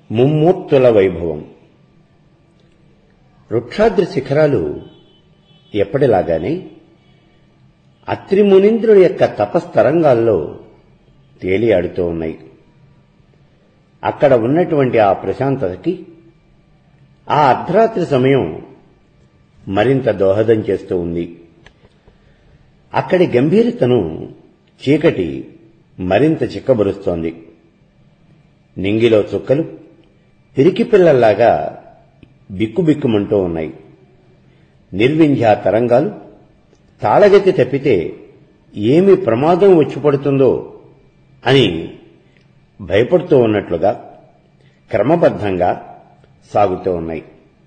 ముమ్మూర్తుల వైభవం వృక్షాద్రి శిఖరాలు ఎప్పటిలాగానే అత్రిమునీంద్రుడి యొక్క తపస్తరంగాల్లో తేలియాడుతూ ఉన్నాయి అక్కడ ఉన్నటువంటి ఆ ప్రశాంతతకి ఆ అర్ధరాత్రి సమయం మరింత దోహదం చేస్తూ ఉంది అక్కడి గంభీరతను చీకటి మరింత చిక్కబరుస్తోంది నింగిలో చుక్కలు పిరికి పిల్లల్లాగా బిక్కుబిక్కుమంటూ ఉన్నాయి నిర్వింధ్యా తరంగాలు తాళగతి తప్పితే ఏమి ప్రమాదం వచ్చి పడుతుందో అని భయపడుతూ ఉన్నట్లుగా క్రమబద్ధంగా సాగుతూ ఉన్నాయి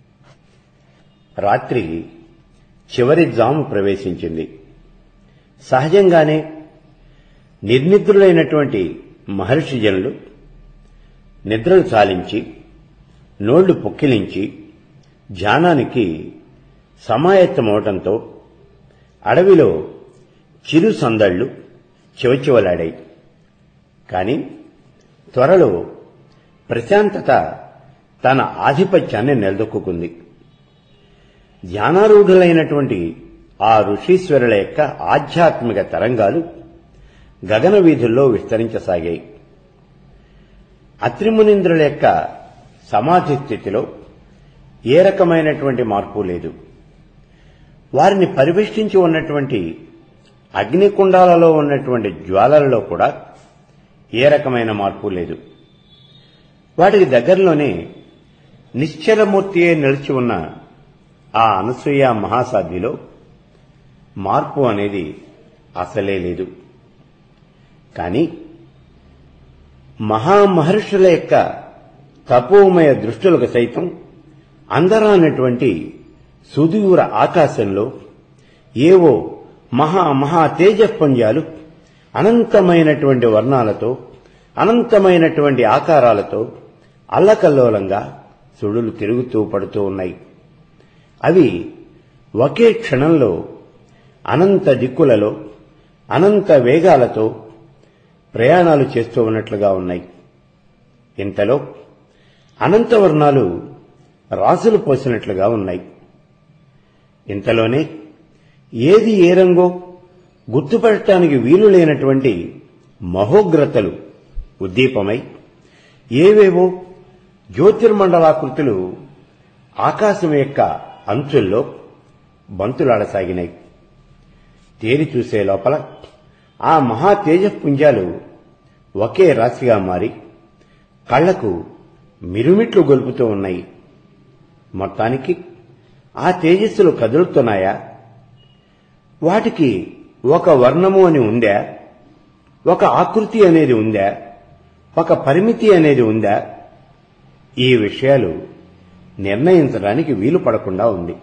రాత్రి చివరి జాము ప్రవేశించింది సహజంగానే నిర్నిద్రులైనటువంటి మహర్షి జనులు నిద్రలు చాలించి నోళ్లు పొక్కిలించి ధ్యానానికి సమాయత్తమవటంతో అడవిలో చిరు సందళ్లు చివచివలాడాయి కాని త్వరలో ప్రశాంతత తన ఆధిపత్యాన్ని నిలదొక్కుంది ధ్యానారూఢులైనటువంటి ఆ ఋషీశ్వరుల యొక్క ఆధ్యాత్మిక తరంగాలు గగన వీధుల్లో విస్తరించసాగాయి అత్రిమునింద్రుల యొక్క సమాధి స్థితిలో ఏ రకమైనటువంటి మార్పు లేదు వారిని పరివేష్టించి ఉన్నటువంటి అగ్నికుండాలలో ఉన్నటువంటి జ్వాలలలో కూడా ఏ రకమైన మార్పు లేదు వాటికి దగ్గరలోనే నిశ్చలమూర్తియే నిలిచి ఉన్న ఆ అనసూయ మహాసాధ్విలో మార్పు అనేది అసలే లేదు కానీ మహామహర్షుల యొక్క తపోమయ దృష్టులకు సైతం అందరానటువంటి సుదూర ఆకాశంలో ఏవో మహా మహా తేజపుంజాలు అనంతమైనటువంటి వర్ణాలతో అనంతమైనటువంటి ఆకారాలతో అల్లకల్లోలంగా సుడులు తిరుగుతూ పడుతూ ఉన్నాయి అవి ఒకే క్షణంలో అనంత దిక్కులలో అనంత వేగాలతో ప్రయాణాలు చేస్తూ ఉన్నట్లుగా ఉన్నాయి ఇంతలో అనంత వర్ణాలు రాసులు పోసినట్లుగా ఉన్నాయి ఇంతలోనే ఏది ఏ రంగో గుర్తుపట్టడానికి వీలు లేనటువంటి మహోగ్రతలు ఉద్దీపమై ఏవేవో జ్యోతిర్మండలాకృతులు ఆకాశం యొక్క అంచుల్లో బంతులాడసాగినాయి తేరి చూసే లోపల ఆ మహా తేజపుంజాలు ఒకే రాశిగా మారి కళ్లకు మిరుమిట్లు గొలుపుతూ ఉన్నాయి మొత్తానికి ఆ తేజస్సులు కదులుతున్నాయా వాటికి ఒక వర్ణము అని ఉందా ఒక ఆకృతి అనేది ఉందా ఒక పరిమితి అనేది ఉందా ఈ విషయాలు నిర్ణయించడానికి వీలు పడకుండా ఉంది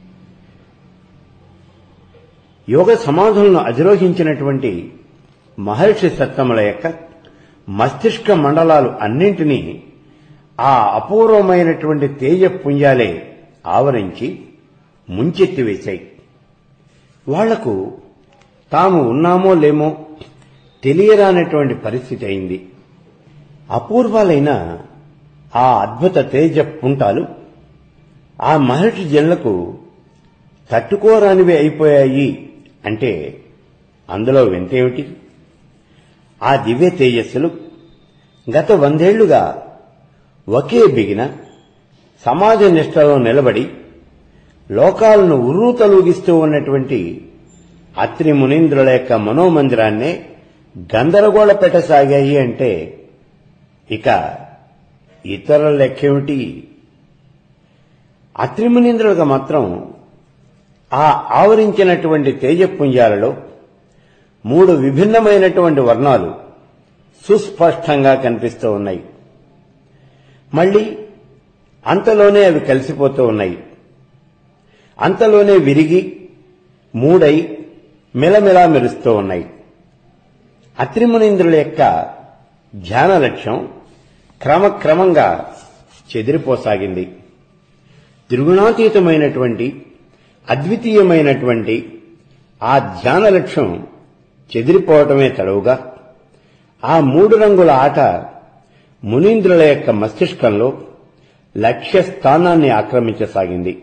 యోగ సమాధులను అధిరోహించినటువంటి మహర్షి సత్తముల యొక్క మస్తిష్క మండలాలు అన్నింటినీ ఆ అపూర్వమైనటువంటి తేజ పుంజాలే ఆవరించి ముంచెత్తివేశాయి వాళ్లకు తాము ఉన్నామో లేమో తెలియరానటువంటి పరిస్థితి అయింది అపూర్వాలైన ఆ అద్భుత తేజ పుంటాలు ఆ మహర్షి జన్లకు తట్టుకోరానివి అయిపోయాయి అంటే అందులో వింతేమిటి ఆ దివ్య తేజస్సులు గత వందేళ్లుగా ఒకే బిగిన సమాజ నిష్టలో నిలబడి లోకాలను ఉర్రూతలూగిస్తూ ఉన్నటువంటి అత్రి మునీంద్రుల యొక్క మనోమందిరాన్నే గందరగోళ పెట్టసాగాయి అంటే ఇక ఇతరుల లెక్కేమిటి అత్రిమునీంద్రులకు మాత్రం ఆ ఆవరించినటువంటి తేజపుంజాలలో మూడు విభిన్నమైనటువంటి వర్ణాలు సుస్పష్టంగా కనిపిస్తూ ఉన్నాయి మళ్ళీ అంతలోనే అవి కలిసిపోతూ ఉన్నాయి అంతలోనే విరిగి మూడై మిలమిలా మెరుస్తూ ఉన్నాయి అత్రిమునీంద్రుల యొక్క ధ్యాన లక్ష్యం క్రమక్రమంగా చెదిరిపోసాగింది త్రిగుణాతీతమైనటువంటి అద్వితీయమైనటువంటి ఆ ధ్యాన లక్ష్యం చెదిరిపోవటమే తడవుగా ఆ మూడు రంగుల ఆట మునీంద్రుల యొక్క మస్తిష్కంలో లక్ష్య స్థానాన్ని ఆక్రమించసాగింది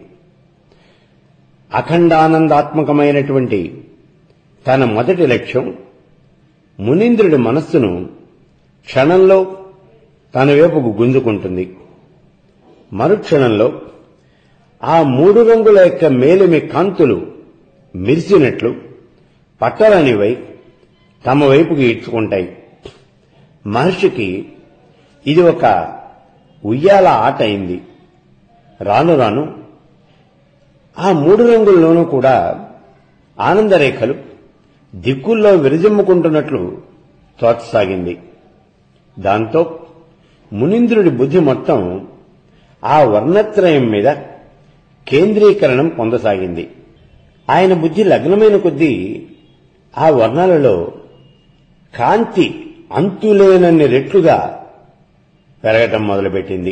అఖండానందాత్మకమైనటువంటి తన మొదటి లక్ష్యం మునీంద్రుడి మనస్సును క్షణంలో తన వైపుకు గుంజుకుంటుంది మరుక్షణంలో ఆ మూడు రంగుల యొక్క మేలిమి కాంతులు మిరిసినట్లు పట్టరానివై తమ వైపుకి ఇడ్చుకుంటాయి మహర్షికి ఇది ఒక ఉయ్యాల ఆట అయింది రాను రాను ఆ మూడు రంగుల్లోనూ కూడా ఆనందరేఖలు దిక్కుల్లో విరజిమ్ముకుంటున్నట్లు తోచసాగింది దాంతో మునీంద్రుడి బుద్ధి మొత్తం ఆ వర్ణత్రయం మీద కేంద్రీకరణం పొందసాగింది ఆయన బుద్ధి లగ్నమైన కొద్దీ ఆ వర్ణాలలో కాంతి అంతులేనన్ని రెట్లుగా పెరగటం మొదలుపెట్టింది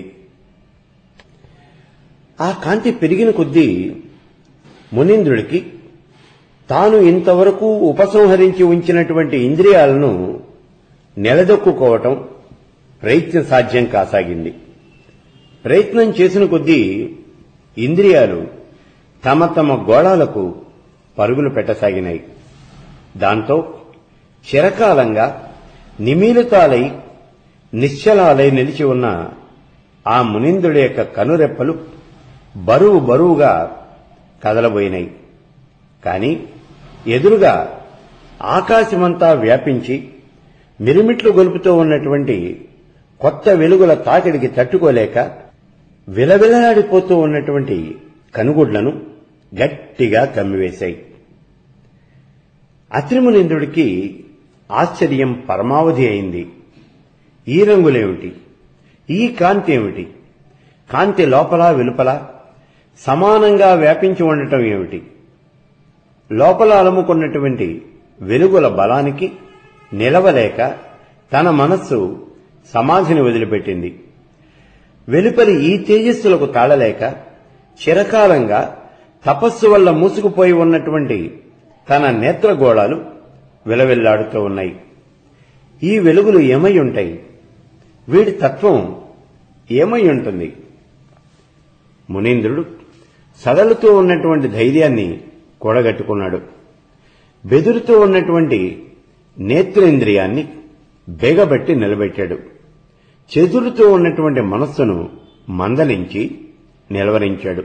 ఆ కాంతి పెరిగిన కొద్దీ మునీంద్రుడికి తాను ఇంతవరకు ఉపసంహరించి ఉంచినటువంటి ఇంద్రియాలను నిలదొక్కుకోవటం ప్రయత్న సాధ్యం కాసాగింది ప్రయత్నం చేసిన కొద్దీ ఇంద్రియాలు తమ తమ గోళాలకు పరుగులు పెట్టసాగినాయి దాంతో చిరకాలంగా నిమీలితాలై నిశ్చలాలై నిలిచి ఉన్న ఆ మునిందుడి యొక్క కనురెప్పలు బరువు బరువుగా కదలబోయినాయి కాని ఎదురుగా ఆకాశమంతా వ్యాపించి మిరుమిట్లు గొలుపుతూ ఉన్నటువంటి కొత్త వెలుగుల తాకిడికి తట్టుకోలేక విలవిలలాడిపోతూ ఉన్నటువంటి కనుగుడ్లను గట్టిగా కమ్మివేశాయి అత్రిమునింద్రుడికి ఆశ్చర్యం పరమావధి అయింది ఈ రంగులేమిటి ఈ కాంతి ఏమిటి కాంతి లోపల వెలుపల సమానంగా వ్యాపించి ఉండటం ఏమిటి లోపల అలుముకున్నటువంటి వెలుగుల బలానికి నిలవలేక తన మనస్సు సమాధిని వదిలిపెట్టింది వెలుపలి ఈ తేజస్సులకు తాళలేక చిరకాలంగా తపస్సు వల్ల మూసుకుపోయి ఉన్నటువంటి తన నేత్రగోళాలు విలవిల్లాడుతూ ఉన్నాయి ఈ వెలుగులు ఏమై ఉంటాయి వీడి తత్వం ఏమై ఉంటుంది మునీంద్రుడు సడలుతూ ఉన్నటువంటి ధైర్యాన్ని కూడగట్టుకున్నాడు బెదురుతూ ఉన్నటువంటి నేత్రేంద్రియాన్ని బెగబట్టి నిలబెట్టాడు చెదురుతూ ఉన్నటువంటి మనస్సును మందలించి నిలవరించాడు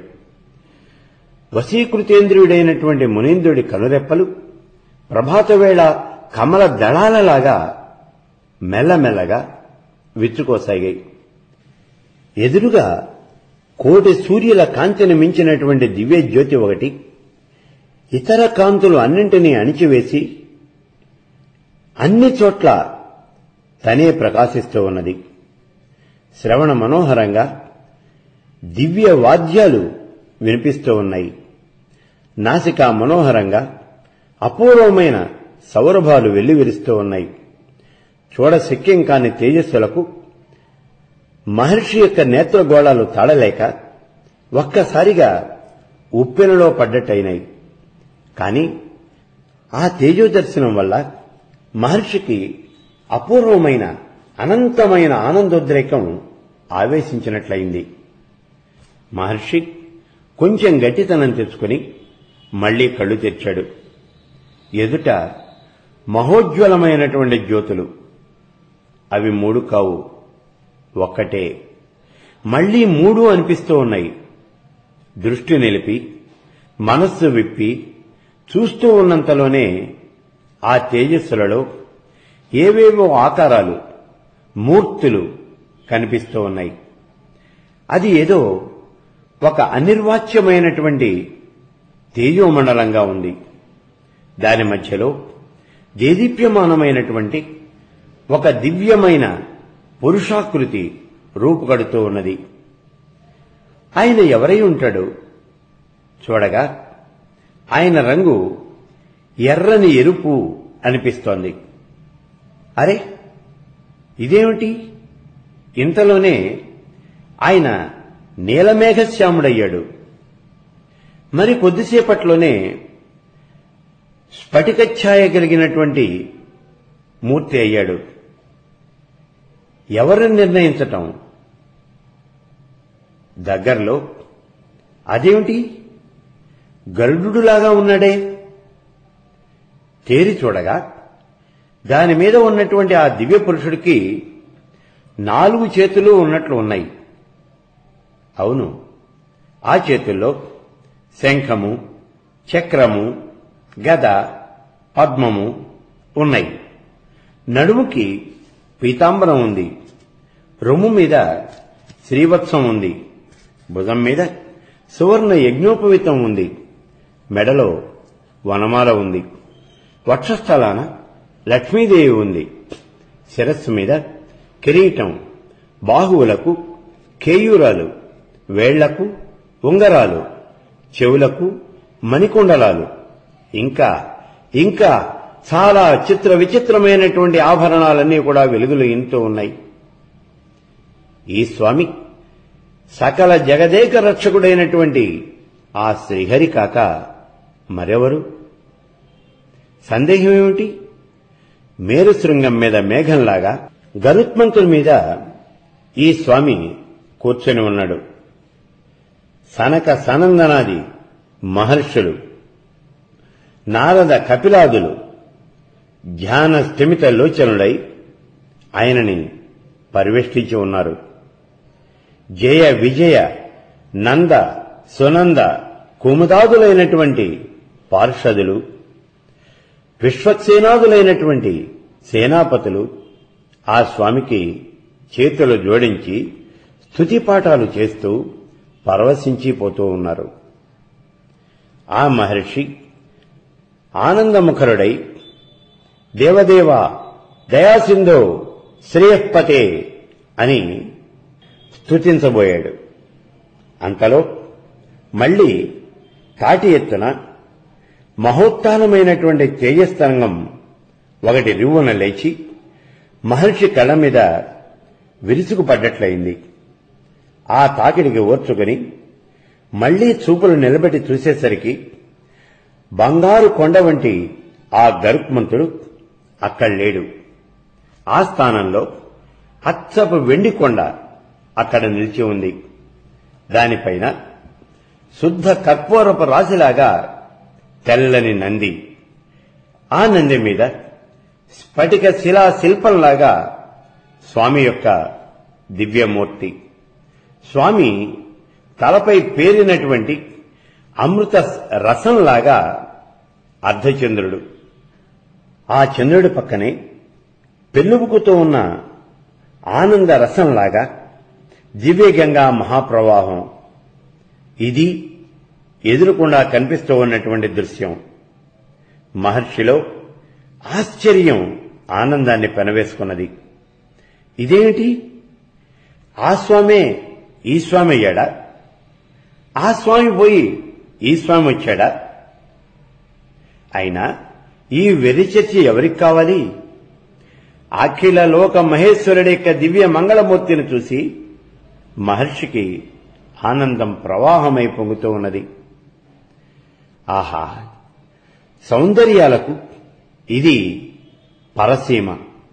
వశీకృతేంద్రియుడైనటువంటి మునీంద్రుడి కనురెప్పలు ప్రభాతవేళ కమల దళాలలాగా మెల్లమెల్లగా విచ్చుకోసాగాయి ఎదురుగా కోటి సూర్యుల కాంతిని మించినటువంటి దివ్య జ్యోతి ఒకటి ఇతర కాంతులు అన్నింటినీ అణిచివేసి అన్ని చోట్ల తనే ప్రకాశిస్తూ ఉన్నది శ్రవణ మనోహరంగా దివ్య వాద్యాలు వినిపిస్తూ ఉన్నాయి నాసికా మనోహరంగా అపూర్వమైన సౌరభాలు వెల్లివిరుస్తూ ఉన్నాయి చూడ శక్యం కాని తేజస్సులకు మహర్షి యొక్క నేత్రగోళాలు తాళలేక ఒక్కసారిగా ఉప్పెనలో పడ్డట్టయినాయి కాని ఆ తేజోదర్శనం వల్ల మహర్షికి అపూర్వమైన అనంతమైన ఆనందోద్రేకం ఆవేశించినట్లయింది మహర్షి కొంచెం గట్టితనం తెచ్చుకుని మళ్లీ కళ్ళు తెచ్చాడు ఎదుట మహోజ్వలమైనటువంటి జ్యోతులు అవి మూడు కావు ఒక్కటే మళ్లీ మూడు అనిపిస్తూ ఉన్నాయి దృష్టి నిలిపి మనస్సు విప్పి చూస్తూ ఉన్నంతలోనే ఆ తేజస్సులలో ఏవేవో ఆకారాలు మూర్తులు కనిపిస్తూ ఉన్నాయి అది ఏదో ఒక అనిర్వాచ్యమైనటువంటి తేజోమండలంగా ఉంది దాని మధ్యలో దేదీప్యమానమైనటువంటి ఒక దివ్యమైన పురుషాకృతి రూపుకడుతూ ఉన్నది ఆయన ఎవరై ఉంటాడు చూడగా ఆయన రంగు ఎర్రని ఎరుపు అనిపిస్తోంది అరే ఇదేమిటి ఇంతలోనే ఆయన నీలమేఘశ్యాముడయ్యాడు మరి కొద్దిసేపట్లోనే స్ఫటికఛాయ కలిగినటువంటి మూర్తి అయ్యాడు ఎవరిని నిర్ణయించటం దగ్గరలో అదేమిటి గరుడులాగా ఉన్నాడే తేరి చూడగా దాని మీద ఉన్నటువంటి ఆ దివ్య పురుషుడికి నాలుగు చేతులు ఉన్నట్లు ఉన్నాయి అవును ఆ చేతుల్లో శంఖము చక్రము గద పద్మము ఉన్నాయి నడుముకి పీతాంబరం ఉంది రొమ్ము మీద శ్రీవత్సం ఉంది భుజం మీద సువర్ణ యజ్ఞోపవితం ఉంది మెడలో వనమాల ఉంది వక్షస్థలాన లక్ష్మీదేవి ఉంది శిరస్సు మీద కిరీటం బాహువులకు కేయూరాలు వేళ్లకు ఉంగరాలు చెవులకు మణికుండలాలు ఇంకా ఇంకా చాలా చిత్ర విచిత్రమైనటువంటి ఆభరణాలన్నీ కూడా వెలుగులు ఇంటూ ఉన్నాయి ఈ స్వామి సకల జగదేక రక్షకుడైనటువంటి ఆ శ్రీహరి కాక మరెవరు సందేహం ఏమిటి మేరుశృంగం మీద మేఘంలాగా గరుత్మంతుల మీద ఈ స్వామి కూర్చొని ఉన్నాడు సనక సనందనాది మహర్షులు నారద కపిలాదులు ధ్యాన స్థిమిత లోచనుడై ఆయనని పరివేష్టించి ఉన్నారు జయ విజయ నంద సునంద కుముదాదులైనటువంటి పార్షదులు విశ్వక్సేనాదులైనటువంటి సేనాపతులు ఆ స్వామికి చేతులు జోడించి స్థుతిపాఠాలు చేస్తూ పరవశించిపోతూ ఉన్నారు ఆ మహర్షి ఆనందముఖరుడై దేవదేవ దయాసింధో శ్రేయపతే అని స్తుతించబోయాడు అంతలో మళ్లీ తాటి ఎత్తున మహోత్తానమైనటువంటి తేజస్తరంగం ఒకటి రివ్వున లేచి మహర్షి కళ్ళ మీద విరుచుకుపడ్డట్లయింది ఆ తాకిడికి ఓర్చుకుని మళ్లీ చూపులు నిలబెట్టి చూసేసరికి బంగారు కొండ వంటి ఆ గరుత్మంతుడు అక్కడ లేడు ఆ స్థానంలో అచ్చపు వెండి కొండ అక్కడ నిలిచి ఉంది దానిపైన శుద్ధ కర్పూరపు రాశిలాగా తెల్లని నంది ఆ నంది మీద స్ఫటిక శిలా శిల్పంలాగా స్వామి యొక్క దివ్యమూర్తి స్వామి తలపై పేరినటువంటి అమృత రసంలాగా అర్ధచంద్రుడు ఆ చంద్రుడి పక్కనే పెన్నుబుకుతూ ఉన్న ఆనంద రసంలాగా దివ్యగంగా మహాప్రవాహం ఇది ఎదురుకుండా కనిపిస్తూ ఉన్నటువంటి దృశ్యం మహర్షిలో ఆశ్చర్యం ఆనందాన్ని పెనవేసుకున్నది ఇదేమిటి ఆ స్వామే ఈ స్వామి అయ్యాడా ఆ స్వామి పోయి ఈ స్వామి వచ్చాడా అయినా ఈ వెర్రి చర్చ ఎవరికి కావాలి అఖిల లోక మహేశ్వరుడి యొక్క దివ్య మంగళమూర్తిని చూసి మహర్షికి ఆనందం ప్రవాహమై పొంగుతూ ఉన్నది ఆహా సౌందర్యాలకు ఇది పరసీమ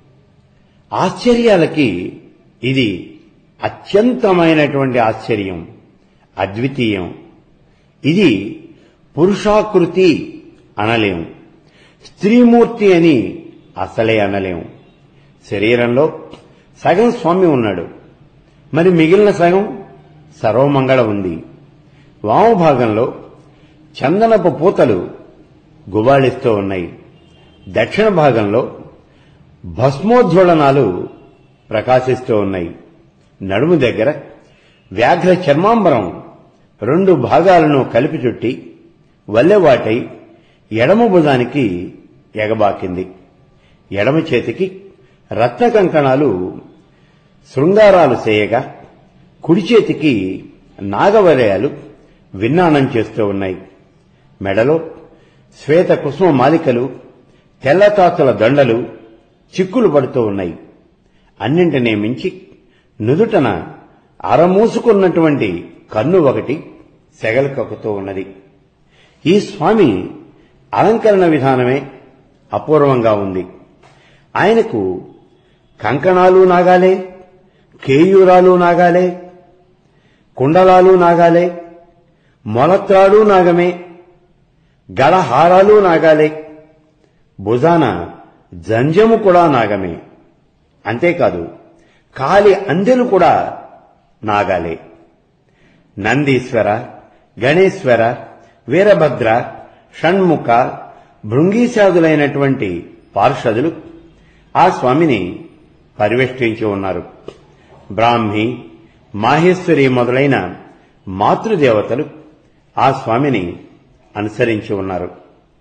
ఆశ్చర్యాలకి ఇది అత్యంతమైనటువంటి ఆశ్చర్యం అద్వితీయం ఇది పురుషాకృతి అనలేం స్త్రీమూర్తి అని అసలే అనలేం శరీరంలో సగం స్వామి ఉన్నాడు మరి మిగిలిన సగం సర్వమంగళ ఉంది వామభాగంలో చందనపు పూతలు గుబాళిస్తూ ఉన్నాయి దక్షిణ భాగంలో భస్మోజ్వలనాలు ప్రకాశిస్తూ ఉన్నాయి నడుము దగ్గర వ్యాఘ్ర చర్మాంబరం రెండు భాగాలను కలిపి చుట్టి వల్లెవాటై ఎడమ భుజానికి ఎగబాకింది ఎడమ చేతికి రత్న కంకణాలు శృంగారాలు చేయగా కుడి చేతికి నాగవలయాలు విన్నాణం చేస్తూ ఉన్నాయి మెడలో శ్వేత కుసుమ మాలికలు తెల్లతాతుల దండలు చిక్కులు పడుతూ ఉన్నాయి అన్నింటినీ మించి నుదుటన అరమూసుకున్నటువంటి కన్ను ఒకటి సెగలు కక్కుతూ ఉన్నది ఈ స్వామి అలంకరణ విధానమే అపూర్వంగా ఉంది ఆయనకు కంకణాలు నాగాలే కేయూరాలు నాగాలే కుండలాలు నాగాలే మొలత్రాడు నాగమే గళహారాలు నాగాలే భుజాన జంజము కూడా నాగమే అంతేకాదు కాలి అందెలు కూడా నాగాలే నందీశ్వర గణేశ్వర వీరభద్ర షణ్ముఖ భృంగీశాదులైనటువంటి పార్షదులు ఆ స్వామిని పరివేష్టించి ఉన్నారు బ్రాహ్మి మాహేశ్వరి మొదలైన మాతృదేవతలు ఆ స్వామిని అనుసరించి ఉన్నారు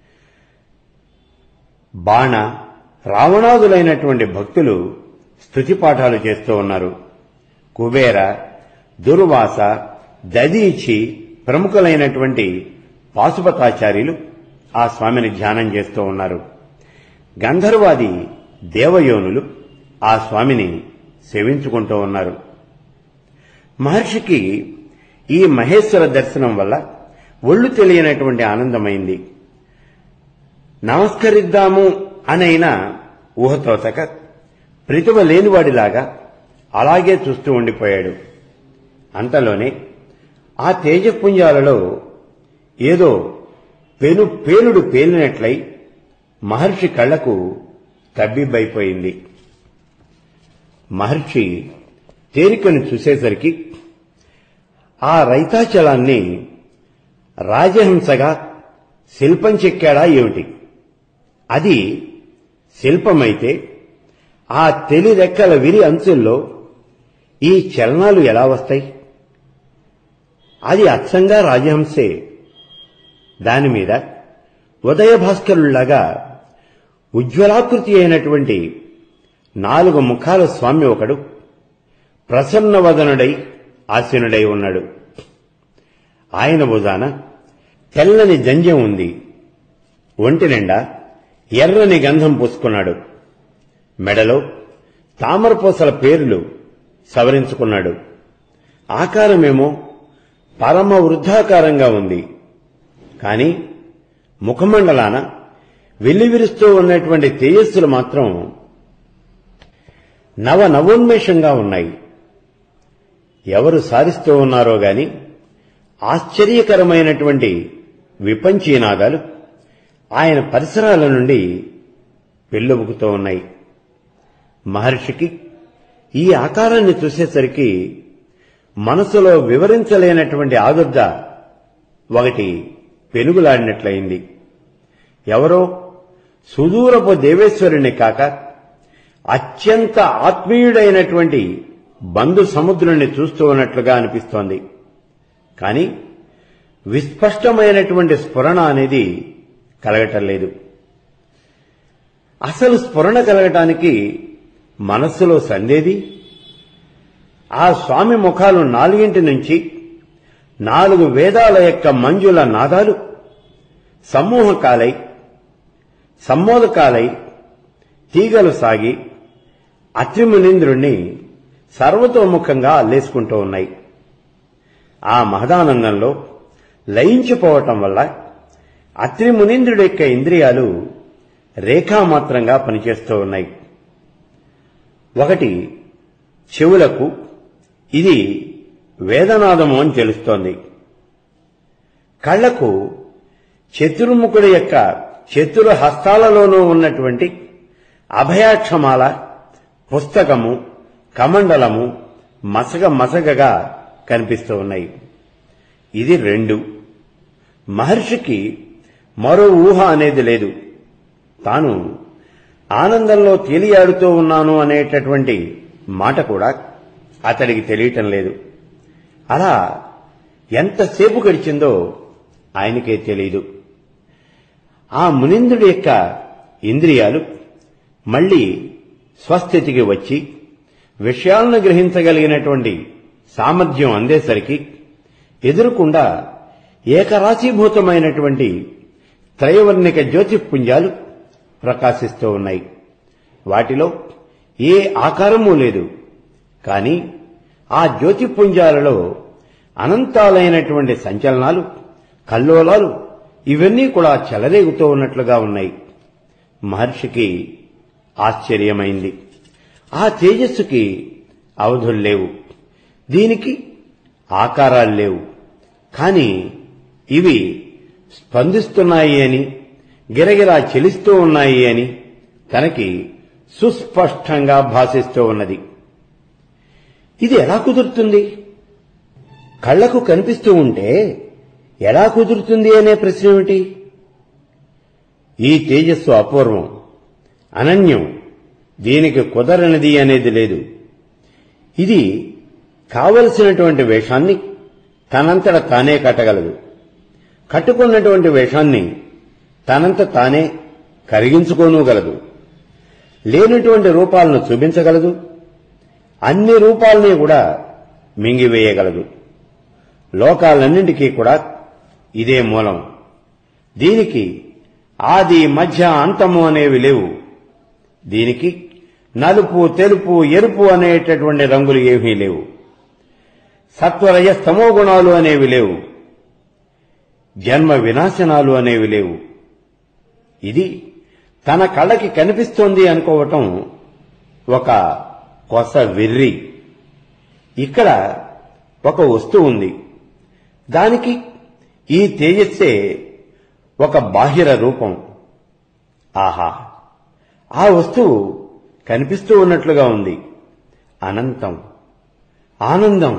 బాణ రావణాదులైనటువంటి భక్తులు స్తుతి పాఠాలు చేస్తూ ఉన్నారు కుబేర దుర్వాస దదీచి ప్రముఖులైనటువంటి పాశుపతాచార్యులు ఆ స్వామిని ధ్యానం చేస్తూ ఉన్నారు గంధర్వాది దేవయోనులు ఆ స్వామిని సేవించుకుంటూ ఉన్నారు మహర్షికి ఈ మహేశ్వర దర్శనం వల్ల ఒళ్ళు తెలియనటువంటి ఆనందమైంది నమస్కరిద్దాము అనైనా ఊహతోచక ప్రతిభ లేనివాడిలాగా అలాగే చూస్తూ ఉండిపోయాడు అంతలోనే ఆ తేజపుంజాలలో ఏదో పెను పేలుడు పేలినట్లయి మహర్షి కళ్లకు తబ్బిబ్బైపోయింది మహర్షి తేరికను చూసేసరికి ఆ రైతాచలాన్ని రాజహంసగా శిల్పం చెక్కాడా ఏమిటి అది శిల్పమైతే ఆ తెలి రెక్కల విరి అంచుల్లో ఈ చలనాలు ఎలా వస్తాయి అది అచ్చంగా రాజహంసే దానిమీద ఉదయభాస్కరులాగా ఉజ్వలాకృతి అయినటువంటి నాలుగు ముఖాల స్వామి ఒకడు ప్రసన్నవదనుడై ఆసీనుడై ఉన్నాడు ఆయన భుజాన తెల్లని జంజం ఉంది ఒంటి నిండా ఎర్రని గంధం పూసుకున్నాడు మెడలో తామరపూసల పేర్లు సవరించుకున్నాడు ఆకారమేమో పరమ వృద్ధాకారంగా ఉంది కాని ముఖమండలాన వెల్లివిరుస్తూ ఉన్నటువంటి తేజస్సులు మాత్రం నవ నవోన్మేషంగా ఉన్నాయి ఎవరు సారిస్తూ ఉన్నారో గాని ఆశ్చర్యకరమైనటువంటి విపంచీనాదాలు ఆయన పరిసరాల నుండి పెళ్ళొబుకుతూ ఉన్నాయి మహర్షికి ఈ ఆకారాన్ని చూసేసరికి మనసులో వివరించలేనటువంటి ఆదుర్ద ఒకటి పెనుగులాడినట్లయింది ఎవరో సుదూరపు దేవేశ్వరుని కాక అత్యంత ఆత్మీయుడైనటువంటి బంధు సముద్రుని చూస్తూ ఉన్నట్లుగా అనిపిస్తోంది కాని విస్పష్టమైనటువంటి స్ఫురణ అనేది కలగటం లేదు అసలు స్ఫురణ కలగటానికి మనస్సులో సందేది ఆ స్వామి ముఖాలు నాలుగింటి నుంచి నాలుగు వేదాల యొక్క మంజుల నాదాలు సమూహకాలై సమ్మోదకాలై తీగలు సాగి అత్రిమునీంద్రుణ్ణి సర్వతోముఖంగా అల్లేసుకుంటూ ఉన్నాయి ఆ మహదానందంలో లయించిపోవటం వల్ల అత్రిమునీంద్రుడి యొక్క ఇంద్రియాలు రేఖామాత్రంగా పనిచేస్తూ ఉన్నాయి ఒకటి చెవులకు ఇది వేదనాదము అని తెలుస్తోంది కళ్లకు చతుర్ముఖుడి యొక్క చతుర హస్తాలలోనూ ఉన్నటువంటి అభయాక్షమాల పుస్తకము కమండలము మసగ మసగగా కనిపిస్తూ ఉన్నాయి ఇది రెండు మహర్షికి మరో ఊహ అనేది లేదు తాను ఆనందంలో తేలియాడుతూ ఉన్నాను అనేటటువంటి మాట కూడా అతడికి తెలియటం లేదు అలా ఎంతసేపు గడిచిందో ఆయనకే తెలియదు ఆ మునింద్రుడి యొక్క ఇంద్రియాలు మళ్లీ స్వస్థితికి వచ్చి విషయాలను గ్రహించగలిగినటువంటి సామర్థ్యం అందేసరికి ఎదురుకుండా ఏకరాశీభూతమైనటువంటి త్రయవర్ణిక జ్యోతిపుంజాలు ప్రకాశిస్తూ ఉన్నాయి వాటిలో ఏ ఆకారమూ లేదు కాని ఆ జ్యోతిపుంజాలలో అనంతాలైనటువంటి సంచలనాలు కల్లోలాలు ఇవన్నీ కూడా చెలరేగుతూ ఉన్నట్లుగా ఉన్నాయి మహర్షికి ఆశ్చర్యమైంది ఆ తేజస్సుకి అవధులు లేవు దీనికి ఆకారాలు లేవు కానీ ఇవి స్పందిస్తున్నాయి అని గిరగిరా చెలిస్తూ ఉన్నాయి అని తనకి సుస్పష్టంగా భాషిస్తూ ఉన్నది ఇది ఎలా కుదురుతుంది కళ్లకు కనిపిస్తూ ఉంటే ఎలా కుదురుతుంది అనే ప్రశ్న ఏమిటి ఈ తేజస్సు అపూర్వం అనన్యం దీనికి కుదరనిది అనేది లేదు ఇది కావలసినటువంటి వేషాన్ని తనంతట తానే కట్టగలదు కట్టుకున్నటువంటి వేషాన్ని తనంత తానే కరిగించుకోనుగలదు లేనటువంటి రూపాలను చూపించగలదు అన్ని రూపాలని కూడా మింగివేయగలదు లోకాలన్నింటికీ కూడా ఇదే మూలం దీనికి ఆది మధ్య అంతము అనేవి లేవు దీనికి నలుపు తెలుపు ఎరుపు అనేటటువంటి రంగులు ఏమీ లేవు సత్వరజ స్తమో గుణాలు అనేవి లేవు జన్మ వినాశనాలు అనేవి లేవు ఇది తన కళ్ళకి కనిపిస్తోంది అనుకోవటం ఒక కొస వెర్రి ఇక్కడ ఒక వస్తువు ఉంది దానికి ఈ తేజస్సే ఒక బాహిర రూపం ఆహా ఆ వస్తువు కనిపిస్తూ ఉన్నట్లుగా ఉంది అనంతం ఆనందం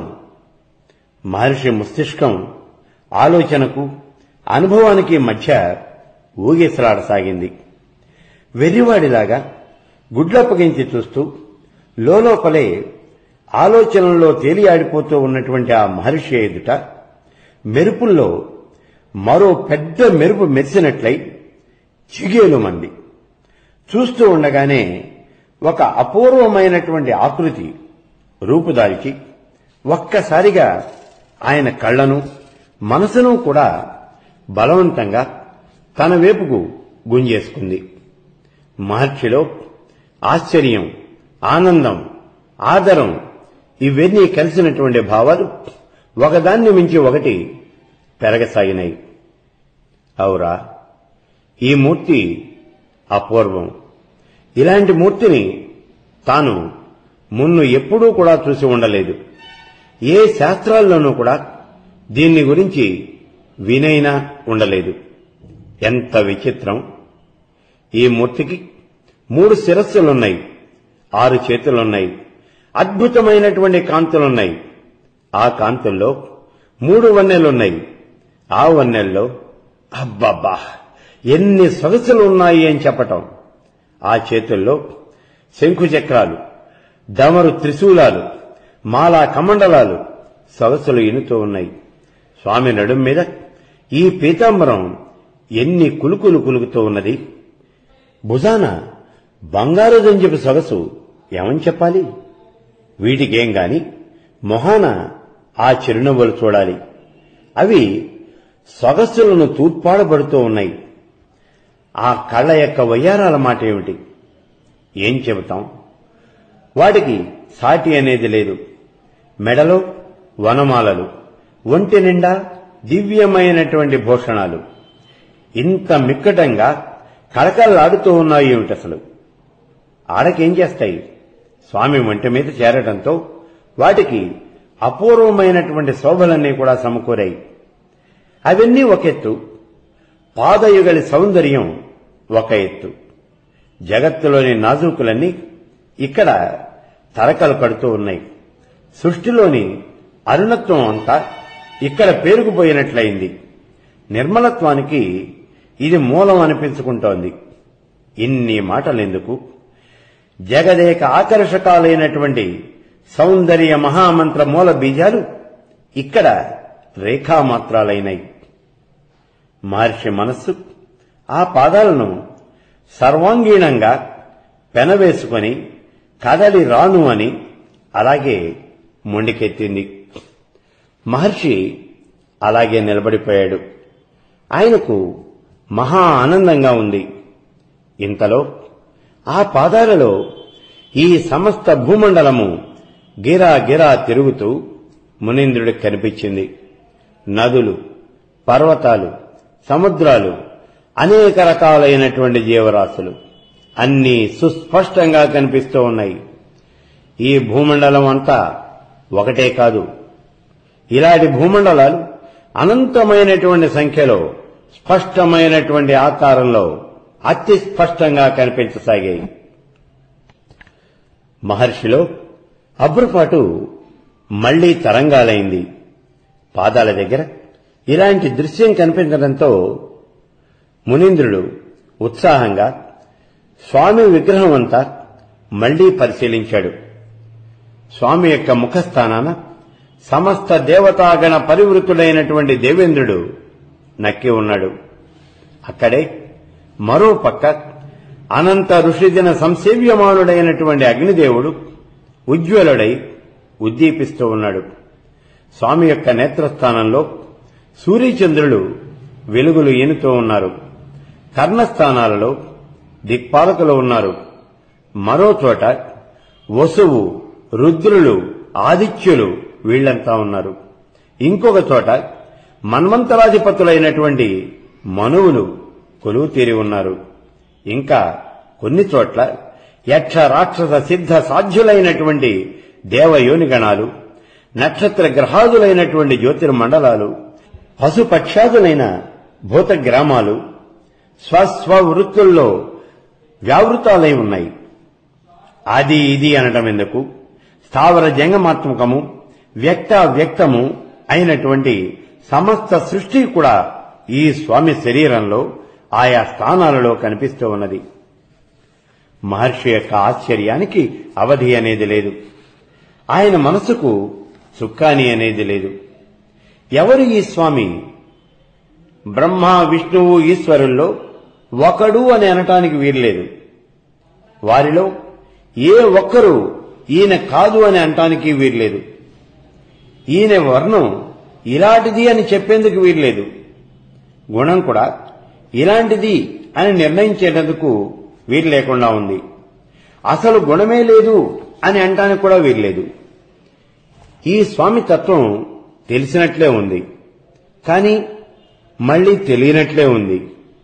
మహర్షి మస్తిష్కం ఆలోచనకు అనుభవానికి మధ్య ఊగిసలాడసాగింది వెర్రివాడిలాగా గుడ్లప్పగించి చూస్తూ లోపలే ఆలోచనల్లో తేలియాడిపోతూ ఉన్నటువంటి ఆ మహర్షి ఎదుట మెరుపుల్లో మరో పెద్ద మెరుపు మెరిసినట్లయి చిగేలు మంది చూస్తూ ఉండగానే ఒక అపూర్వమైనటువంటి ఆకృతి రూపుదాల్చి ఒక్కసారిగా ఆయన కళ్లను మనసును కూడా బలవంతంగా తన వైపుకు గుంజేసుకుంది మహర్షిలో ఆశ్చర్యం ఆనందం ఆదరం ఇవన్నీ కలిసినటువంటి భావాలు ఒకదాన్ని మించి ఒకటి పెరగసాగినాయి అవురా ఈ మూర్తి అపూర్వం ఇలాంటి మూర్తిని తాను మున్ను ఎప్పుడూ కూడా చూసి ఉండలేదు ఏ శాస్త్రాల్లోనూ కూడా దీన్ని గురించి వినైనా ఉండలేదు ఎంత విచిత్రం ఈ మూర్తికి మూడు శిరస్సులున్నాయి ఆరు చేతులున్నాయి అద్భుతమైనటువంటి కాంతులున్నాయి ఆ కాంతుల్లో మూడు వన్నెలున్నాయి ఆ వన్నెల్లో అబ్బబ్బా ఎన్ని సొగసులు ఉన్నాయి అని చెప్పటం ఆ చేతుల్లో శంఖుచక్రాలు డమరు త్రిశూలాలు మాలా కమండలాలు సొగసులు ఇనుతూ ఉన్నాయి స్వామి నడుం మీద ఈ పీతాంబరం ఎన్ని కులుకులు కులుకుతూ ఉన్నది భుజాన బంగారు దంజపు సొగసు ఏమని చెప్పాలి వీటికేం గాని మొహాన ఆ చిరునవ్వులు చూడాలి అవి సొగస్సులను తూర్పాడబడుతూ ఉన్నాయి ఆ కళ్ళ యొక్క వయ్యారాల మాట ఏమిటి ఏం చెబుతాం వాటికి సాటి అనేది లేదు మెడలో వనమాలలు ఒంటి నిండా దివ్యమైనటువంటి భూషణాలు ఇంత మిక్కటంగా కళకళలాడుతూ ఉన్నాయి ఏమిటి అసలు ఆడకేం చేస్తాయి స్వామి ఒంటి మీద చేరడంతో వాటికి అపూర్వమైనటువంటి శోభలన్నీ కూడా సమకూరాయి అవన్నీ ఒక ఎత్తు పాదయుగలి సౌందర్యం ఒక ఎత్తు జగత్తులోని నాజూకులన్నీ ఇక్కడ తరకలు కడుతూ ఉన్నాయి సృష్టిలోని అరుణత్వం అంతా ఇక్కడ పేరుకుపోయినట్లయింది నిర్మలత్వానికి ఇది మూలం అనిపించుకుంటోంది ఇన్ని మాటలెందుకు జగదేక ఆకర్షకాలైనటువంటి సౌందర్య మహామంత్ర మూల బీజాలు ఇక్కడ రేఖామాత్రాలైనాయి మహర్షి మనస్సు ఆ పాదాలను సర్వాంగీణంగా పెనవేసుకొని కదలి రాను అని అలాగే మొండికెత్తింది మహర్షి అలాగే నిలబడిపోయాడు ఆయనకు మహా ఆనందంగా ఉంది ఇంతలో ఆ పాదాలలో ఈ సమస్త భూమండలము గిరా గిరా తిరుగుతూ మునీంద్రుడికి కనిపించింది నదులు పర్వతాలు సముద్రాలు అనేక రకాలైనటువంటి జీవరాశులు అన్నీ సుస్పష్టంగా కనిపిస్తూ ఉన్నాయి ఈ భూమండలం అంతా ఒకటే కాదు ఇలాంటి భూమండలాలు అనంతమైనటువంటి సంఖ్యలో స్పష్టమైనటువంటి ఆకారంలో అతి స్పష్టంగా కనిపించసాగాయి మహర్షిలో అబ్రుపాటు మళ్లీ తరంగాలైంది పాదాల దగ్గర ఇలాంటి దృశ్యం కనిపించడంతో మునీంద్రుడు ఉత్సాహంగా స్వామి విగ్రహం అంతా మళ్లీ పరిశీలించాడు స్వామి యొక్క ముఖస్థానాన సమస్త దేవతాగణ పరివృతుడైనటువంటి దేవేంద్రుడు నక్కి ఉన్నాడు అక్కడే మరో పక్క అనంత ఋషిదిన సంసేవ్యమానుడైనటువంటి అగ్నిదేవుడు ఉజ్వలుడై ఉద్దీపిస్తూ ఉన్నాడు స్వామి యొక్క నేత్రస్థానంలో సూర్యచంద్రులు వెలుగులు ఈనుతూ ఉన్నారు కర్ణస్థానాలలో దిక్పాలకులు ఉన్నారు మరో చోట వసువు రుద్రులు ఆదిత్యులు వీళ్లంతా ఉన్నారు ఇంకొక చోట మన్వంతరాధిపతులైనటువంటి మనువులు కొలువు తీరి ఉన్నారు ఇంకా కొన్ని చోట్ల యక్ష రాక్షస సిద్ధ సాధ్యులైనటువంటి దేవయోనిగణాలు నక్షత్ర గ్రహాదులైనటువంటి జ్యోతిర్మండలాలు పశుపక్షాదులైన భూత గ్రామాలు స్వస్వ వృత్తుల్లో వ్యావృతాలై ఉన్నాయి అది ఇది అనటం ఎందుకు స్థావర జంగమాత్మకము వ్యక్త వ్యక్తము అయినటువంటి సమస్త సృష్టి కూడా ఈ స్వామి శరీరంలో ఆయా స్థానాలలో కనిపిస్తూ ఉన్నది మహర్షి యొక్క ఆశ్చర్యానికి అవధి అనేది లేదు ఆయన మనసుకు చుక్కాని అనేది లేదు ఎవరు ఈ స్వామి బ్రహ్మ విష్ణువు ఈశ్వరుల్లో ఒకడు అని అనటానికి వీల్లేదు వారిలో ఏ ఒక్కరూ ఈయన కాదు అని అనటానికి వీల్లేదు ఈయన వర్ణం ఇలాంటిది అని చెప్పేందుకు వీల్లేదు గుణం కూడా ఇలాంటిది అని నిర్ణయించేటందుకు వీలు లేకుండా ఉంది అసలు గుణమే లేదు అని అంటానికి కూడా వీల్లేదు ఈ స్వామి తత్వం తెలిసినట్లే ఉంది కానీ మళ్లీ తెలియనట్లే ఉంది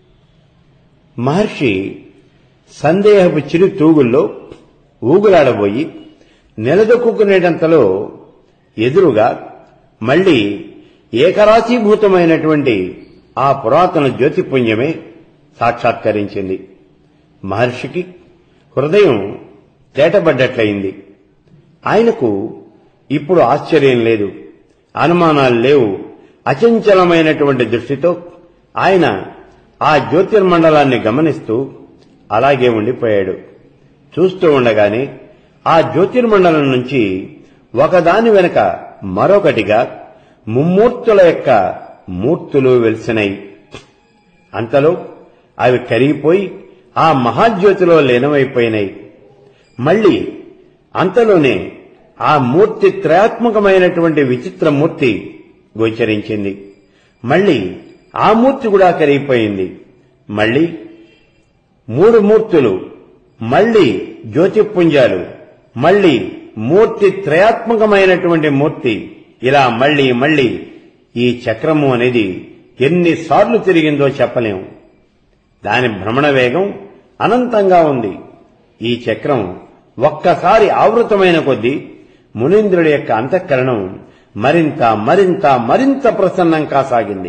మహర్షి సందేహపు చిరు తూగుల్లో ఊగులాడబోయి నిలదొక్కునేటంతలో ఎదురుగా మళ్లీ ఏకరాశీభూతమైనటువంటి ఆ పురాతన జ్యోతిపుంజమే సాక్షాత్కరించింది మహర్షికి హృదయం తేటబడ్డట్లయింది ఆయనకు ఇప్పుడు ఆశ్చర్యం లేదు అనుమానాలు లేవు అచంచలమైనటువంటి దృష్టితో ఆయన ఆ జ్యోతిర్మండలాన్ని గమనిస్తూ అలాగే ఉండిపోయాడు చూస్తూ ఉండగానే ఆ జ్యోతిర్మండలం నుంచి ఒకదాని వెనుక మరొకటిగా ముమ్మూర్తుల యొక్క మూర్తులు వెలిసినాయి అంతలో అవి కరిగిపోయి ఆ మహాజ్యోతిలో లీనమైపోయినాయి మళ్లీ అంతలోనే ఆ మూర్తి త్రయాత్మకమైనటువంటి విచిత్ర మూర్తి గోచరించింది మళ్లీ ఆ మూర్తి కూడా కరిగిపోయింది మళ్లీ మూడు మూర్తులు మళ్లీ జ్యోతిపుంజాలు మళ్లీ మూర్తి త్రయాత్మకమైనటువంటి మూర్తి ఇలా మళ్లీ మళ్లీ ఈ చక్రము అనేది ఎన్నిసార్లు తిరిగిందో చెప్పలేము దాని భ్రమణ వేగం అనంతంగా ఉంది ఈ చక్రం ఒక్కసారి ఆవృతమైన కొద్దీ మునీంద్రుడి యొక్క అంతఃకరణం మరింత మరింత మరింత ప్రసన్నం కాసాగింది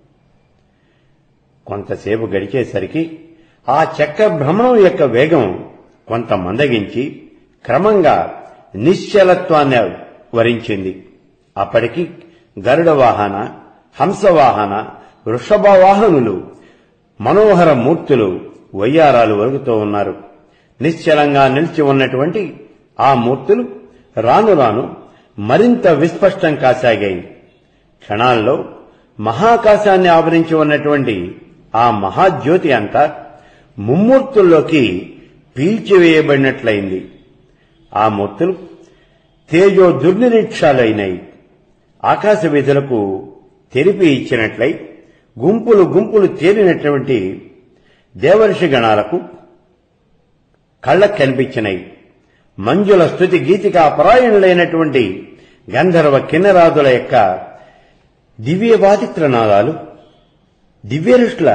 కొంతసేపు గడిచేసరికి ఆ చక్ర భ్రమణం యొక్క వేగం కొంత మందగించి క్రమంగా నిశ్చలత్వాన్ని వరించింది అప్పటికి గరుడ వాహన హంసవాహన వృషభ వాహనులు మనోహర మూర్తులు వయ్యారాలు వరుగుతూ ఉన్నారు నిశ్చలంగా నిలిచి ఉన్నటువంటి ఆ మూర్తులు రాను రాను మరింత విస్పష్టం కాసాగాయి క్షణాల్లో మహాకాశాన్ని ఆవరించి ఉన్నటువంటి ఆ మహాజ్యోతి అంతా ముమ్మూర్తుల్లోకి పీల్చివేయబడినట్లయింది ఆ మూర్తులు తేజో దుర్నిరీక్షాలైనాయి ఆకాశ విధులకు తెరిపి ఇచ్చినట్లయి గుంపులు గుంపులు తేలినటువంటి దేవర్షి గణాలకు కళ్ళకు కనిపించినాయి మంజుల స్థుతి గీతికా పరాయణులైనటువంటి గంధర్వ కిన్నరాదుల యొక్క దివ్యవాదిత్రనాదాలు దివ్యరుష్ల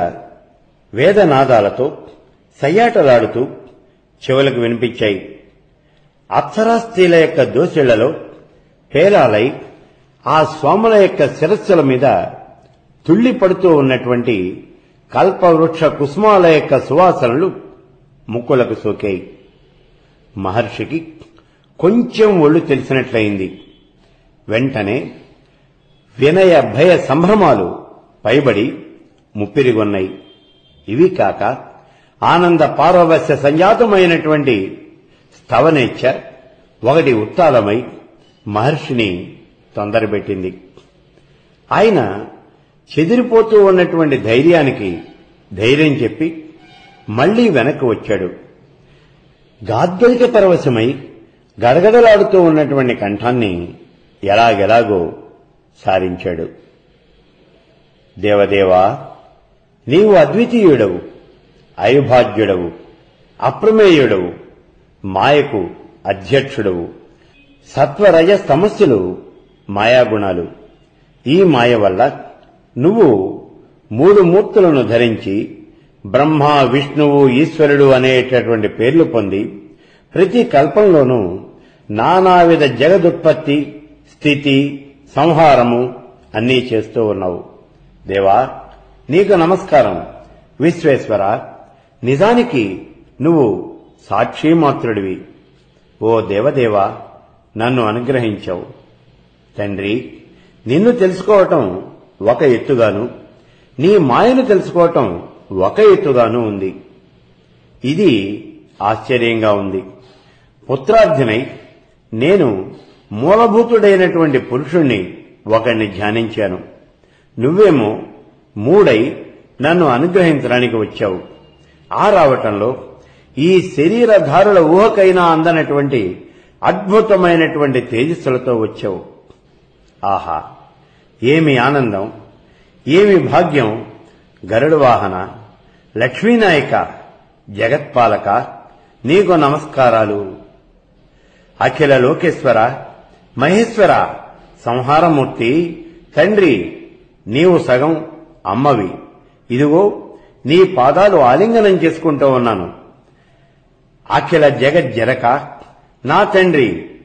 వేదనాదాలతో సయ్యాటలాడుతూ చెవులకు వినిపించాయి అప్సరాస్త్రీల యొక్క దోసిళ్లలో పేలాలై ఆ స్వాముల యొక్క శిరస్సుల మీద తుళ్లి పడుతూ ఉన్నటువంటి కల్పవృక్ష కుసుమాల యొక్క సువాసనలు ముక్కులకు సోకాయి మహర్షికి కొంచెం ఒళ్ళు తెలిసినట్లయింది వెంటనే వినయ భయ సంభ్రమాలు పైబడి ముప్పిరిగొన్నాయి ఇవి కాక ఆనంద పారవస్య సంజాతమైనటువంటి స్తవనేచ్ఛ ఒకటి ఉత్తాలమై మహర్షిని తొందరబెట్టింది ఆయన చెదిరిపోతూ ఉన్నటువంటి ధైర్యానికి ధైర్యం చెప్పి మళ్లీ వెనక్కి వచ్చాడు గాద్గలిక పరవశమై గడగడలాడుతూ ఉన్నటువంటి కంఠాన్ని ఎలాగెలాగో సారించాడు దేవదేవా నీవు అద్వితీయుడవు అవిభాజ్యుడవు అప్రమేయుడవు మాయకు అధ్యక్షుడవు సత్వరజ సమస్యలు మాయాగుణాలు ఈ మాయ వల్ల నువ్వు మూడు మూర్తులను ధరించి బ్రహ్మ విష్ణువు ఈశ్వరుడు అనేటటువంటి పేర్లు పొంది ప్రతి కల్పంలోనూ నానావిధ జగదుత్పత్తి స్థితి సంహారము అన్నీ చేస్తూ ఉన్నావు దేవా నీకు నమస్కారం విశ్వేశ్వర నిజానికి నువ్వు సాక్షిమాత్రుడివి ఓ దేవదేవా నన్ను అనుగ్రహించావు తండ్రి నిన్ను తెలుసుకోవటం ఒక ఎత్తుగాను నీ మాయను తెలుసుకోవటం ఒక ఎత్తుగాను ఉంది ఇది ఆశ్చర్యంగా ఉంది పుత్రార్జునై నేను మూలభూతుడైనటువంటి పురుషుణ్ణి ఒకణ్ణి ధ్యానించాను నువ్వేమో మూడై నన్ను అనుగ్రహించడానికి వచ్చావు ఆ రావటంలో ఈ శరీరధారుల ఊహకైనా అందనటువంటి అద్భుతమైనటువంటి తేజస్సులతో వచ్చావు ఆహా ఏమి ఆనందం ఏమి భాగ్యం గరుడు వాహన లక్ష్మీనాయక జగత్పాలక నీకు నమస్కారాలు అఖిల లోకేశ్వర మహేశ్వర సంహారమూర్తి తండ్రి నీవు సగం అమ్మవి ఇదిగో నీ పాదాలు ఆలింగనం చేసుకుంటూ ఉన్నాను అఖిల జగజ్జరక నా తండ్రి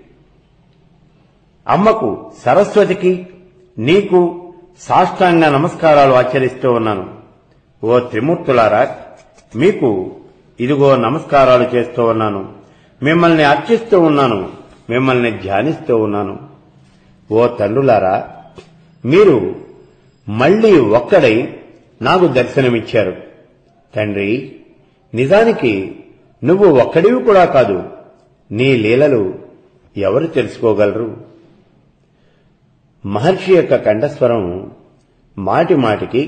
అమ్మకు సరస్వతికి నీకు సాష్టాంగ నమస్కారాలు ఆచరిస్తూ ఉన్నాను ఓ త్రిమూర్తులారా మీకు ఇదిగో నమస్కారాలు చేస్తూ ఉన్నాను మిమ్మల్ని అర్చిస్తూ ఉన్నాను మిమ్మల్ని ధ్యానిస్తూ ఉన్నాను ఓ తండ్రులారా మీరు మళ్లీ ఒక్కడై నాకు దర్శనమిచ్చారు తండ్రి నిజానికి నువ్వు ఒక్కడివి కూడా కాదు నీ లీలలు ఎవరు తెలుసుకోగలరు మహర్షి యొక్క కంఠస్వరం మాటి మాటికి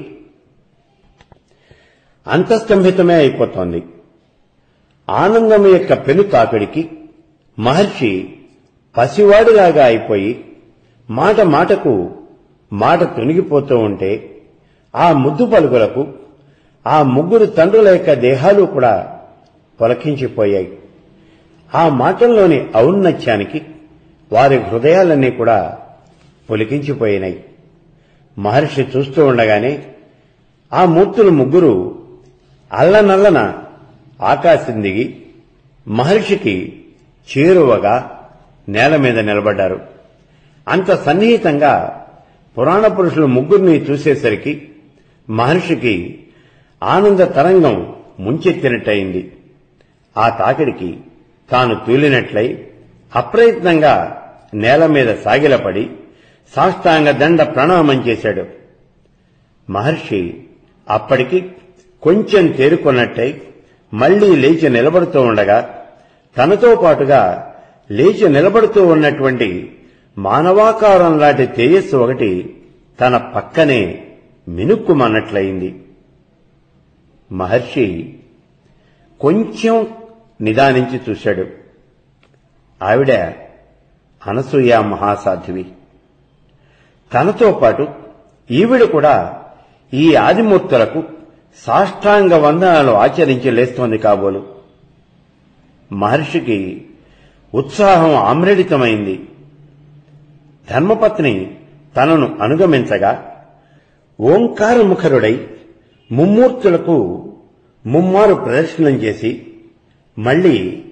అంతస్తంభితమే అయిపోతోంది ఆనందం యొక్క పెను తాకిడికి మహర్షి పసివాడిలాగా అయిపోయి మాట మాటకు మాట తొనిగిపోతూ ఉంటే ఆ ముద్దు పలుకులకు ఆ ముగ్గురు తండ్రుల యొక్క దేహాలు కూడా పొలకించిపోయాయి ఆ మాటల్లోని ఔన్నత్యానికి వారి హృదయాలన్నీ కూడా పొలికించిపోయినాయి మహర్షి చూస్తూ ఉండగానే ఆ మూర్తులు ముగ్గురు అల్లనల్లన ఆకాశం దిగి మహర్షికి చేరువగా నేల మీద నిలబడ్డారు అంత సన్నిహితంగా పురాణ పురుషులు ముగ్గురిని చూసేసరికి మహర్షికి ఆనంద తరంగం ముంచెత్తినట్టయింది ఆ తాకిడికి తాను తూలినట్లై అప్రయత్నంగా నేల మీద సాగిలపడి సాష్టాంగ దండ ప్రణామం చేశాడు మహర్షి అప్పటికి కొంచెం తేరుకొన్నట్టయి మళ్లీ లేచి నిలబడుతూ ఉండగా తనతో పాటుగా లేచి నిలబడుతూ ఉన్నటువంటి మానవాకారం లాంటి తేజస్సు ఒకటి తన పక్కనే మినుక్కుమన్నట్లయింది మహర్షి కొంచెం నిదానించి చూశాడు ఆవిడ అనసూయ మహాసాధ్వి తనతో పాటు ఈవిడ కూడా ఈ ఆదిమూర్తులకు సాష్టాంగ వందనాలు ఆచరించి లేస్తోంది కాబోలు మహర్షికి ఉత్సాహం ఆమ్రేడితమైంది ధర్మపత్ని తనను అనుగమించగా ఓంకారముఖరుడై ముమ్మూర్తులకు ముమ్మారు ప్రదర్శనం చేసి మళ్లీ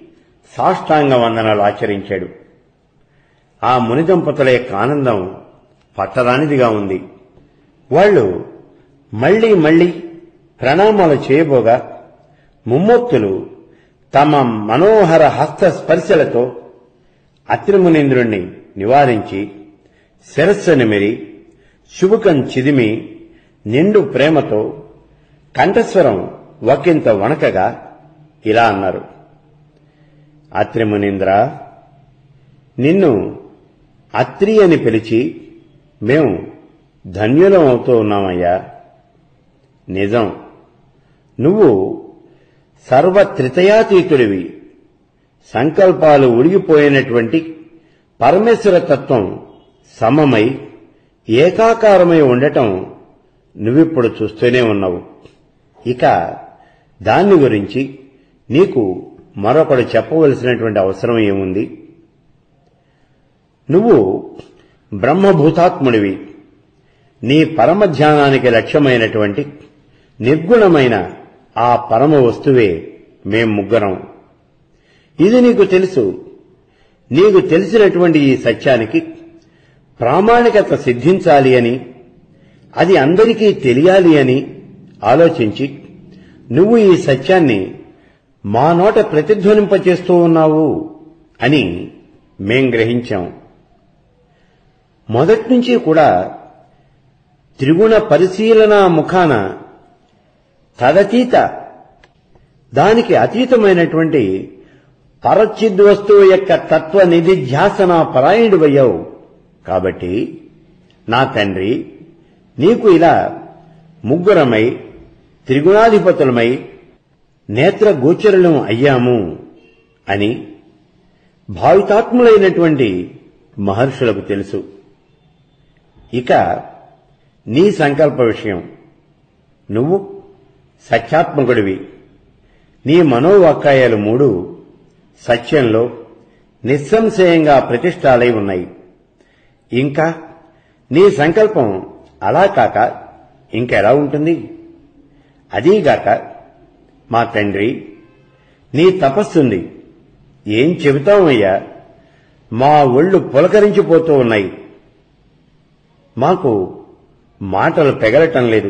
సాష్టాంగ వందనాలు ఆచరించాడు ఆ ముని దంపతుల యొక్క ఆనందం పట్టరానిదిగా ఉంది వాళ్ళు మళ్లీ మళ్లీ ప్రణామాలు చేయబోగా ముమ్మొత్తులు తమ మనోహర హస్త స్పర్శలతో అత్రిమునీంద్రుణ్ణి నివారించి శిరస్సు నిమిరి శుభకం చిదిమి నిండు ప్రేమతో కంఠస్వరం ఒకంత వణకగా ఇలా అన్నారు అత్రిమునీంద్ర నిన్ను అత్రి అని పిలిచి మేము ధన్యులం అవుతూ ఉన్నామయ్యా నిజం నువ్వు సర్వత్రితయాతీతుడివి సంకల్పాలు ఉడిగిపోయినటువంటి పరమేశ్వర తత్వం సమమై ఏకాకారమై ఉండటం నువ్విప్పుడు చూస్తూనే ఉన్నావు ఇక దాన్ని గురించి నీకు మరొకడు చెప్పవలసినటువంటి అవసరం ఏముంది నువ్వు బ్రహ్మభూతాత్ముడివి నీ పరమ ధ్యానానికి లక్ష్యమైనటువంటి నిర్గుణమైన ఆ పరమ వస్తువే మేం ముగ్గురం ఇది నీకు తెలుసు నీకు తెలిసినటువంటి ఈ సత్యానికి ప్రామాణికత సిద్ధించాలి అని అది అందరికీ తెలియాలి అని ఆలోచించి నువ్వు ఈ సత్యాన్ని మా నోట ప్రతిధ్వనింపచేస్తూ ఉన్నావు అని మేం గ్రహించాం మొదట్నుంచి కూడా త్రిగుణ పరిశీలన ముఖాన తదతీత దానికి అతీతమైనటువంటి పరచిద్వస్తువు యొక్క తత్వ నిధిధ్యాసన పరాయణుడయ్యావు కాబట్టి నా తండ్రి నీకు ఇలా ముగ్గురమై త్రిగుణాధిపతులమై నేత్ర గోచరులం అయ్యాము అని భావితాత్ములైనటువంటి మహర్షులకు తెలుసు ఇక నీ సంకల్ప విషయం నువ్వు సత్యాత్మకుడివి నీ మనోవాక్కాయాలు మూడు సత్యంలో నిస్సంశయంగా ప్రతిష్టాలై ఉన్నాయి ఇంకా నీ సంకల్పం అలా కాక ఇంకెలా ఉంటుంది అదీగాక మా తండ్రి నీ తపస్సుంది ఏం చెబుతామయ్యా మా ఒళ్ళు పులకరించిపోతూ ఉన్నాయి మాకు మాటలు పెగలటం లేదు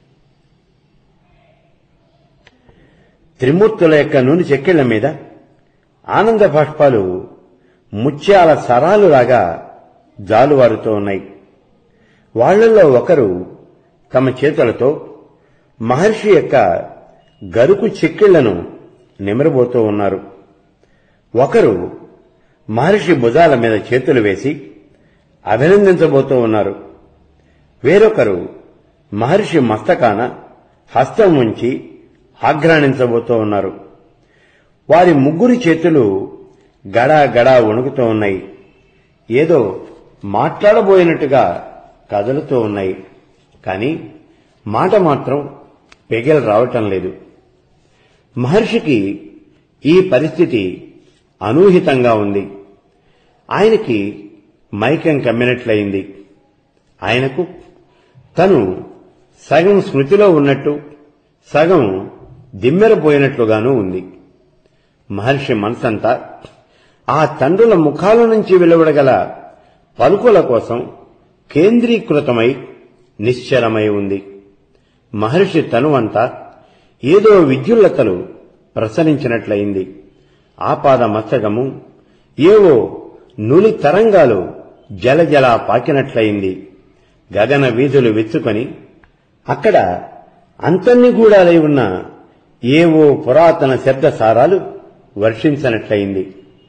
త్రిమూర్తుల యొక్క నూనె చెక్కిళ్ల మీద ఆనంద బాష్పాలు ముత్యాల సరాలులాగా జాలువారుతూ ఉన్నాయి వాళ్లలో ఒకరు తమ చేతులతో మహర్షి యొక్క గరుకు చెక్కిళ్లను నిమరబోతూ ఉన్నారు ఒకరు మహర్షి భుజాల మీద చేతులు వేసి అభినందించబోతూ ఉన్నారు వేరొకరు మహర్షి మస్తకాన హస్తం ఉంచి ఆఘ్రాణించబోతూ ఉన్నారు వారి ముగ్గురి చేతులు గడా గడా వణుకుతూ ఉన్నాయి ఏదో మాట్లాడబోయినట్టుగా కదులుతూ ఉన్నాయి కానీ మాట మాత్రం పెగలు రావటం లేదు మహర్షికి ఈ పరిస్థితి అనూహితంగా ఉంది ఆయనకి మైకం కమ్మినట్లయింది ఆయనకు తను సగం స్మృతిలో ఉన్నట్టు సగం దిమ్మెరపోయినట్లుగానూ ఉంది మహర్షి మనసంతా ఆ తండ్రుల ముఖాల నుంచి వెలువడగల పలుకుల కోసం కేంద్రీకృతమై నిశ్చలమై ఉంది మహర్షి తనువంతా ఏదో విద్యుల్లతలు ప్రసరించినట్లయింది ఆపాద మస్తకము ఏవో నులి తరంగాలు జలజల పాకినట్లయింది గగన వీధులు విచ్చుకొని అక్కడ అంతర్నిగూడాలై ఉన్న ఏవో పురాతన శబ్దసారాలు వర్షించనట్లయింది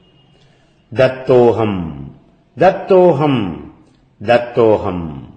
దత్తోహం దత్తోహం దత్తోహం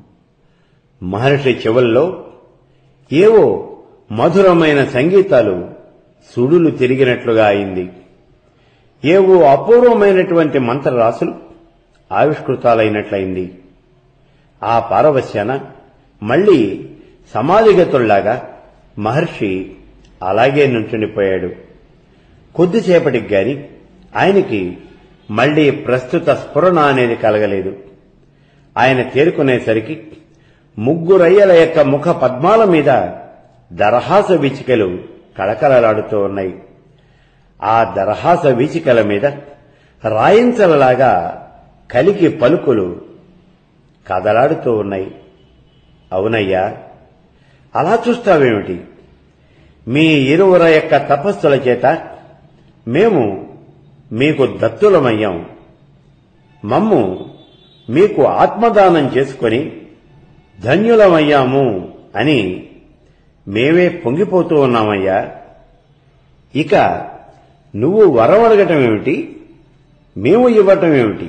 మహర్షి చెవుల్లో ఏవో మధురమైన సంగీతాలు సుడులు తిరిగినట్లుగా అయింది ఏవో అపూర్వమైనటువంటి మంత్రరాశులు ఆవిష్కృతాలైనట్లయింది ఆ పారవశ్యాన మళ్లీ సమాధిగతుల్లాగా మహర్షి అలాగే నుంచుండిపోయాడు కొద్దిసేపటికి గాని ఆయనకి మళ్లీ ప్రస్తుత స్ఫురణ అనేది కలగలేదు ఆయన తేరుకునేసరికి ముగ్గురయ్యల యొక్క ముఖ పద్మాల మీద దరహాస విచికలు కళకళలాడుతూ ఉన్నాయి ఆ దరహాస వీచికల మీద రాయించలలాగా కలికి పలుకులు కదలాడుతూ ఉన్నాయి అవునయ్యా అలా చూస్తావేమిటి మీ ఇరువుర యొక్క తపస్సుల చేత మేము మీకు దత్తులమయ్యాం మమ్ము మీకు ఆత్మదానం చేసుకొని ధన్యులమయ్యాము అని మేమే పొంగిపోతూ ఉన్నామయ్యా ఇక నువ్వు వరం అడగటం ఏమిటి మేము ఇవ్వటం ఏమిటి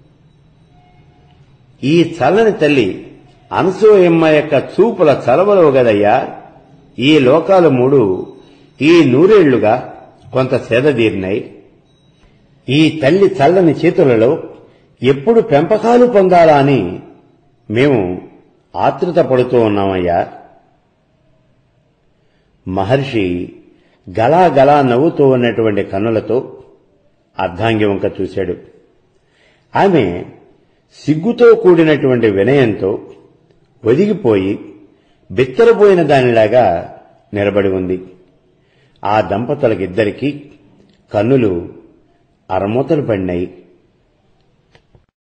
ఈ చల్లని తల్లి అనసూయమ్మ యొక్క చూపుల చలవలవు గదయ్యా ఈ లోకాలు మూడు ఈ నూరేళ్లుగా కొంత సేదదీరినాయి ఈ తల్లి చల్లని చేతులలో ఎప్పుడు పెంపకాలు పొందాలా అని మేము ఆతృత పడుతూ ఉన్నామయ్యా మహర్షి గలా గలా నవ్వుతూ ఉన్నటువంటి కన్నులతో అర్ధాంగి వంక చూశాడు ఆమె సిగ్గుతో కూడినటువంటి వినయంతో ఒదిగిపోయి బిత్తరపోయిన దానిలాగా నిలబడి ఉంది ఆ దంపతులకిద్దరికీ కన్నులు అరమూతలు పడినాయి